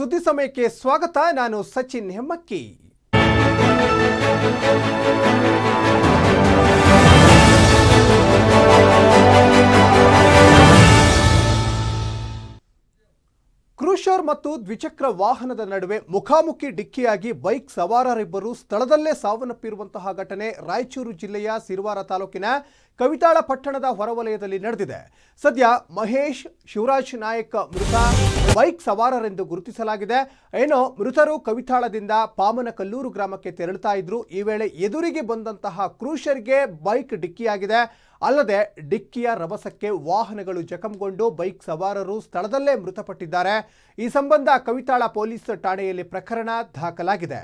ಸುದ್ದಿ ಸಮಯಕ್ಕೆ ಸ್ವಾಗತ ನಾನು ಸಚಿನ್ ಹೆಮ್ಮಕ್ಕಿ ಕ್ರೂಷರ್ ಮತ್ತು ದ್ವಿಚಕ್ರ ವಾಹನದ ನಡುವೆ ಮುಖಾಮುಖಿ ಡಿಕ್ಕಿಯಾಗಿ ಬೈಕ್ ಸವಾರರಿಬ್ಬರು ಸ್ಥಳದಲ್ಲೇ ಸಾವನ್ನಪ್ಪಿರುವಂತಹ ಘಟನೆ ರಾಯಚೂರು ಜಿಲ್ಲೆಯ ಸಿರುವಾರ ತಾಲೂಕಿನ ಕವಿತಾಳ ಪಟ್ಟಣದ ಹೊರವಲಯದಲ್ಲಿ ನಡೆದಿದೆ ಸದ್ಯ ಮಹೇಶ್ ಶಿವರಾಜ್ ನಾಯಕ್ ಮೃತ ಬೈಕ್ ಸವಾರರೆಂದು ಗುರುತಿಸಲಾಗಿದೆ ಏನೋ ಮೃತರು ಕವಿತಾಳದಿಂದ ಪಾಮನಕಲ್ಲೂರು ಗ್ರಾಮಕ್ಕೆ ತೆರಳುತ್ತಾ ಇದ್ರು ಈ ವೇಳೆ ಎದುರಿಗೆ ಬಂದಂತಹ ಕ್ರೂಷರ್ಗೆ ಬೈಕ್ ಡಿಕ್ಕಿಯಾಗಿದೆ ಅಲ್ಲದೆ ಡಿಕ್ಕಿಯ ರಭಸಕ್ಕೆ ವಾಹನಗಳು ಜಖಂಗೊಂಡು ಬೈಕ್ ಸವಾರರು ಸ್ಥಳದಲ್ಲೇ ಮೃತಪಟ್ಟಿದ್ದಾರೆ ಈ ಸಂಬಂಧ ಕವಿತಾಳ ಪೊಲೀಸ್ ಠಾಣೆಯಲ್ಲಿ ಪ್ರಕರಣ ದಾಖಲಾಗಿದೆ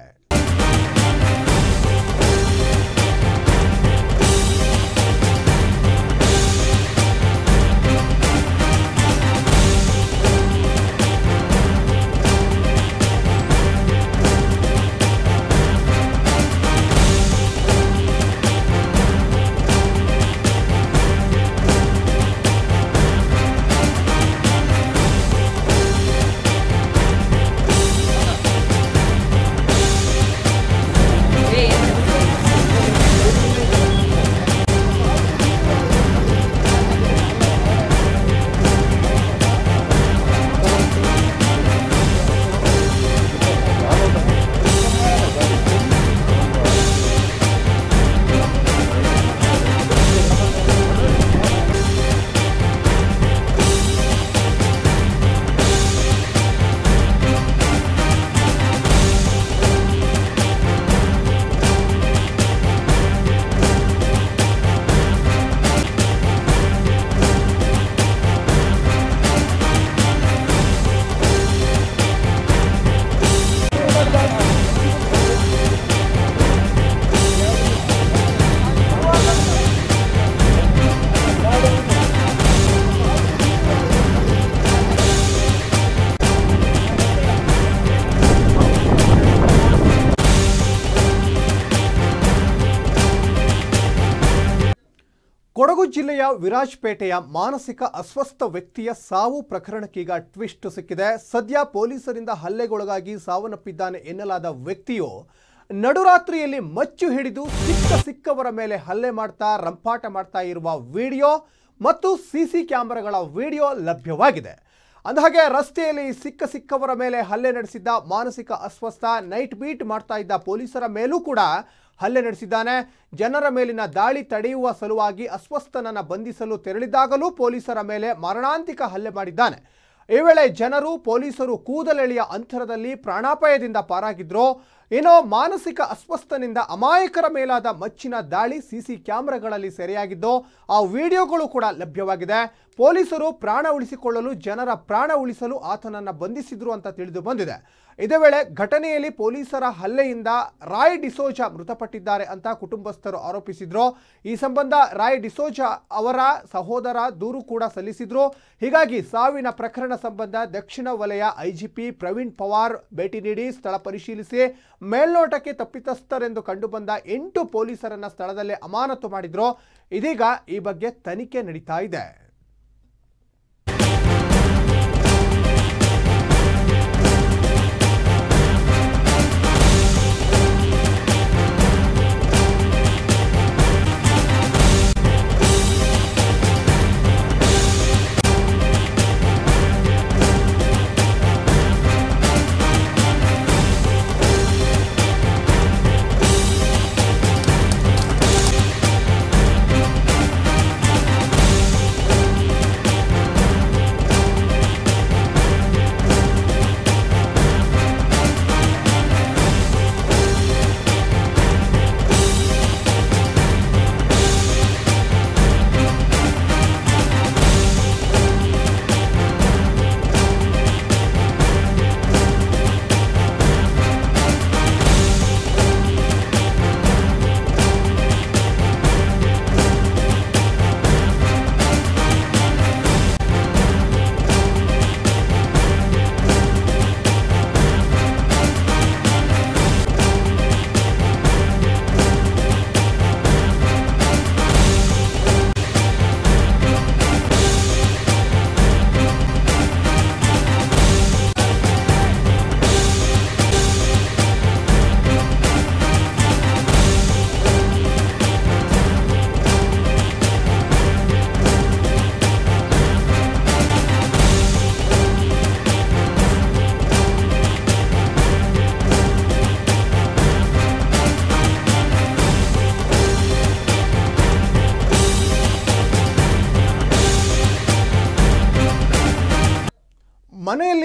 ಕೊಡಗು ಜಿಲ್ಲೆಯ ವಿರಾಜ್ಪೇಟೆಯ ಮಾನಸಿಕ ಅಸ್ವಸ್ಥ ವ್ಯಕ್ತಿಯ ಸಾವು ಪ್ರಕರಣಕ್ಕೀಗ ಟ್ವಿಸ್ಟ್ ಸಿಕ್ಕಿದೆ ಸದ್ಯ ಪೊಲೀಸರಿಂದ ಹಲ್ಲೆಗೊಳಗಾಗಿ ಸಾವನ್ನಪ್ಪಿದ್ದಾನೆ ಎನ್ನಲಾದ ವ್ಯಕ್ತಿಯು ನಡುರಾತ್ರಿಯಲ್ಲಿ ಮಚ್ಚು ಹಿಡಿದು ಸಿಕ್ಕ ಸಿಕ್ಕವರ ಮೇಲೆ ಹಲ್ಲೆ ಮಾಡ್ತಾ ರಂಪಾಟ ಮಾಡ್ತಾ ಇರುವ ವಿಡಿಯೋ ಮತ್ತು ಸಿಸಿ ಕ್ಯಾಮೆರಾಗಳ ವಿಡಿಯೋ ಲಭ್ಯವಾಗಿದೆ ಅಂದಹಾಗೆ ರಸ್ತೆಯಲ್ಲಿ ಸಿಕ್ಕ ಸಿಕ್ಕವರ ಮೇಲೆ ಹಲ್ಲೆ ನಡೆಸಿದ್ದ ಮಾನಸಿಕ ಅಸ್ವಸ್ಥ ನೈಟ್ ಬೀಟ್ ಮಾಡ್ತಾ ಇದ್ದ ಪೊಲೀಸರ ಮೇಲೂ ಕೂಡ ಹಲ್ಲೆ ನಡೆಸಿದ್ದಾನೆ ಜನರ ಮೇಲಿನ ದಾಳಿ ತಡೆಯುವ ಸಲುವಾಗಿ ಅಸ್ವಸ್ಥನನ್ನ ಬಂಧಿಸಲು ತೆರಳಿದಾಗಲೂ ಪೊಲೀಸರ ಮೇಲೆ ಮಾರಣಾಂತಿಕ ಹಲ್ಲೆ ಮಾಡಿದ್ದಾನೆ ಈ ವೇಳೆ ಜನರು ಪೊಲೀಸರು ಕೂದಲೆಳೆಯ ಅಂತರದಲ್ಲಿ ಪ್ರಾಣಾಪಾಯದಿಂದ ಪಾರಾಗಿದ್ರು ಏನೋ ಮಾನಸಿಕ ಅಸ್ವಸ್ಥನಿಂದ ಅಮಾಯಕರ ಮೇಲಾದ ಮಚ್ಚಿನ ದಾಳಿ ಸಿಸಿ ಕ್ಯಾಮೆರಾಗಳಲ್ಲಿ ಸೆರೆಯಾಗಿದ್ದು ಆ ವಿಡಿಯೋಗಳು ಕೂಡ ಲಭ್ಯವಾಗಿದೆ ಪೊಲೀಸರು ಪ್ರಾಣ ಉಳಿಸಿಕೊಳ್ಳಲು ಜನರ ಪ್ರಾಣ ಉಳಿಸಲು ಆತನನ್ನ ಬಂಧಿಸಿದ್ರು ಅಂತ ತಿಳಿದು ಬಂದಿದೆ ಇದೇ ವೇಳೆ ಘಟನೆಯಲ್ಲಿ ಪೊಲೀಸರ ಹಲ್ಲೆಯಿಂದ ರಾಯ್ ಡಿಸೋಜಾ ಮೃತಪಟ್ಟಿದ್ದಾರೆ ಅಂತ ಕುಟುಂಬಸ್ಥರು ಆರೋಪಿಸಿದ್ರು ಈ ಸಂಬಂಧ ರಾಯ್ ಡಿಸೋಜಾ ಅವರ ಸಹೋದರ ದೂರು ಕೂಡ ಸಲ್ಲಿಸಿದ್ರು ಹೀಗಾಗಿ ಸಾವಿನ ಪ್ರಕರಣ ಸಂಬಂಧ ದಕ್ಷಿಣ ವಲಯ ಐಜಿಪಿ ಪ್ರವೀಣ್ ಪವಾರ್ ಭೇಟಿ ನೀಡಿ ಸ್ಥಳ ಪರಿಶೀಲಿಸಿ ಮೇಲ್ನೋಟಕ್ಕೆ ತಪ್ಪಿತಸ್ಥರೆಂದು ಕಂಡುಬಂದ ಎಂಟು ಪೊಲೀಸರನ್ನ ಸ್ಥಳದಲ್ಲೇ ಅಮಾನತು ಮಾಡಿದ್ರು ಇದೀಗ ಈ ಬಗ್ಗೆ ತನಿಖೆ ನಡೀತಾ ಇದೆ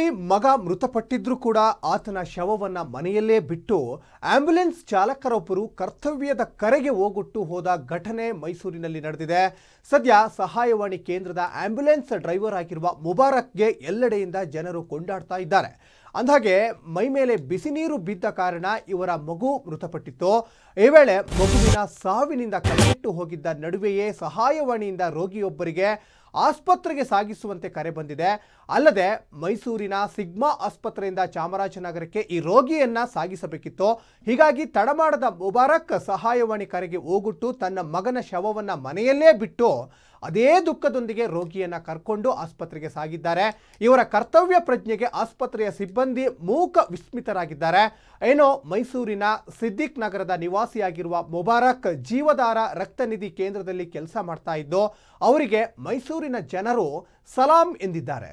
ಮಗ ಮೃತಪಟ್ಟಿದ್ರೂ ಕೂಡ ಆತನ ಶವವನ್ನ ಮನೆಯಲ್ಲೇ ಬಿಟ್ಟು ಆಂಬ್ಯುಲೆನ್ಸ್ ಚಾಲಕರೊಬ್ಬರು ಕರ್ತವ್ಯದ ಕರೆಗೆ ಹೋಗೊಟ್ಟು ಹೋದ ಘಟನೆ ಮೈಸೂರಿನಲ್ಲಿ ನಡೆದಿದೆ ಸದ್ಯ ಸಹಾಯವಾಣಿ ಕೇಂದ್ರದ ಆಂಬ್ಯುಲೆನ್ಸ್ ಡ್ರೈವರ್ ಆಗಿರುವ ಮುಬಾರಕ್ಗೆ ಎಲ್ಲೆಡೆಯಿಂದ ಜನರು ಕೊಂಡಾಡ್ತಾ ಇದ್ದಾರೆ ಅಂದಾಗೆ ಮೈ ಮೇಲೆ ಬಿಸಿ ನೀರು ಬಿದ್ದ ಕಾರಣ ಇವರ ಮಗು ಮೃತಪಟ್ಟಿತ್ತು ಈ ವೇಳೆ ಮಗುವಿನ ಸಾವಿನಿಂದ ಕೈಗೆಟ್ಟು ಹೋಗಿದ್ದ ನಡುವೆಯೇ ಸಹಾಯವಾಣಿಯಿಂದ ರೋಗಿಯೊಬ್ಬರಿಗೆ ಆಸ್ಪತ್ರೆಗೆ ಸಾಗಿಸುವಂತೆ ಕರೆ ಬಂದಿದೆ ಅಲ್ಲದೆ ಮೈಸೂರಿನ ಸಿಗ್ಮಾ ಆಸ್ಪತ್ರೆಯಿಂದ ಚಾಮರಾಜನಗರಕ್ಕೆ ಈ ರೋಗಿಯನ್ನ ಸಾಗಿಸಬೇಕಿತ್ತು ಹೀಗಾಗಿ ತಡಮಾಡದ ಮುಬಾರಕ್ ಸಹಾಯವಾಣಿ ಕರೆಗೆ ಹೋಗುಟ್ಟು ತನ್ನ ಮಗನ ಶವವನ್ನ ಮನೆಯಲ್ಲೇ ಬಿಟ್ಟು ಅದೇ ದುಃಖದೊಂದಿಗೆ ರೋಗಿಯನ್ನ ಕರ್ಕೊಂಡು ಆಸ್ಪತ್ರೆಗೆ ಸಾಗಿದ್ದಾರೆ ಇವರ ಕರ್ತವ್ಯ ಪ್ರಜ್ಞೆಗೆ ಆಸ್ಪತ್ರೆಯ ಸಿಬ್ಬಂದಿ ಮೂಕ ವಿಸ್ಮಿತರಾಗಿದ್ದಾರೆ ಏನೋ ಮೈಸೂರಿನ ಸಿದ್ದಿಕ್ ನಗರದ ನಿವಾಸಿಯಾಗಿರುವ ಮುಬಾರಕ್ ಜೀವಧಾರ ರಕ್ತನಿಧಿ ಕೇಂದ್ರದಲ್ಲಿ ಕೆಲಸ ಮಾಡ್ತಾ ಇದ್ದು ಅವರಿಗೆ ಮೈಸೂರಿನ ಜನರು ಸಲಾಂ ಎಂದಿದ್ದಾರೆ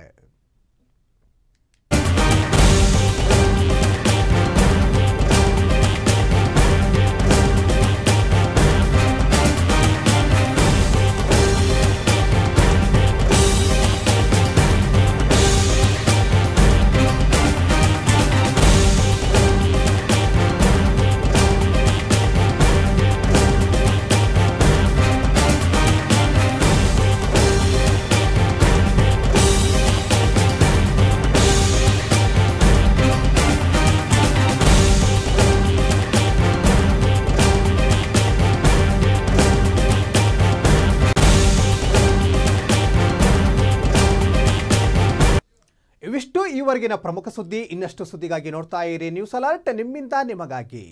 ಇವಿಷ್ಟು ಈವರೆಗಿನ ಪ್ರಮುಖ ಸುದ್ದಿ ಇನ್ನಷ್ಟು ಸುದ್ದಿಗಾಗಿ ನೋಡ್ತಾ ಇರಿ ನ್ಯೂಸ್ ಅಲರ್ಟ್ ನಿಮ್ಮಿಂದ ನಿಮಗಾಗಿ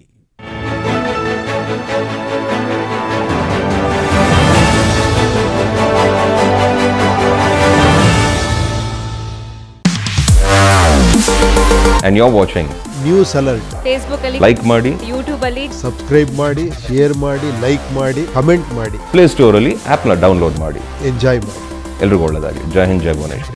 and you're watching. News alert Facebook ಅಲ್ಲಿ Like ಮಾಡಿ ಯೂಟ್ಯೂಬ್ ಅಲ್ಲಿ ಸಬ್ಸ್ಕ್ರೈಬ್ ಮಾಡಿ ಶೇರ್ ಮಾಡಿ ಲೈಕ್ ಮಾಡಿ ಕಮೆಂಟ್ ಮಾಡಿ ಪ್ಲೇ ಸ್ಟೋರಲ್ಲಿ ಆ್ಯಪ್ನ ಡೌನ್ಲೋಡ್ ಮಾಡಿ ಎಂಜಾಯ್ ಮಾಡಿ ಎಲ್ರಿಗೂ ಒಳ್ಳೆಯದಾಗಿ ಜೈ ಹಿಂದ್ ಜೈ ಭುವನೇಶ್ವರಿ